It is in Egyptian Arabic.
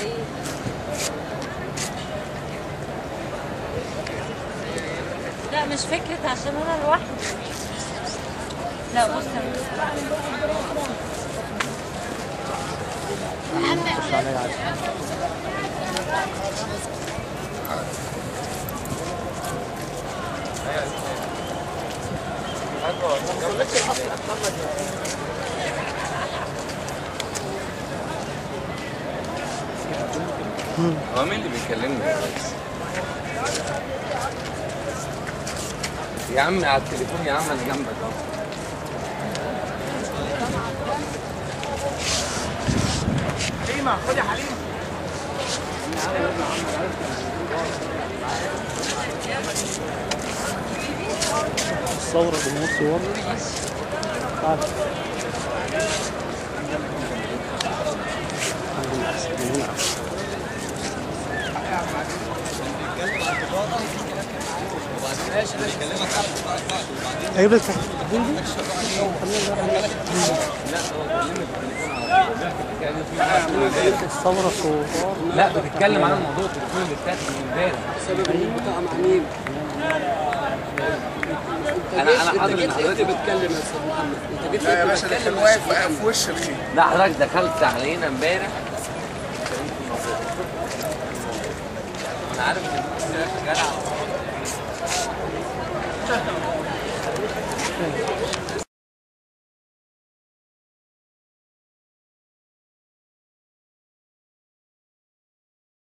لا مش فكرة عشان انا لوحدي لا بص هو مين اللي بيكلمني يا ريس؟ يا عم على التليفون يا عم انا جنبك اهو حليمه خد يا حليمه الثورة جمهور صور تعال ايوه بس الثورة صور لا بتتكلم عن الموضوع التليفون اللي اتاخد من امبارح سبب المنطقه مع مين؟ انا انا انت حاضر جيت ان امتى حضرتك بتكلم يا استاذ محمد؟ انت جيت لا يا امتى باشا ده بتكلم كان واقف في وش الخير لا حضرتك دخلت علينا امبارح انا عارف ان انت شغال على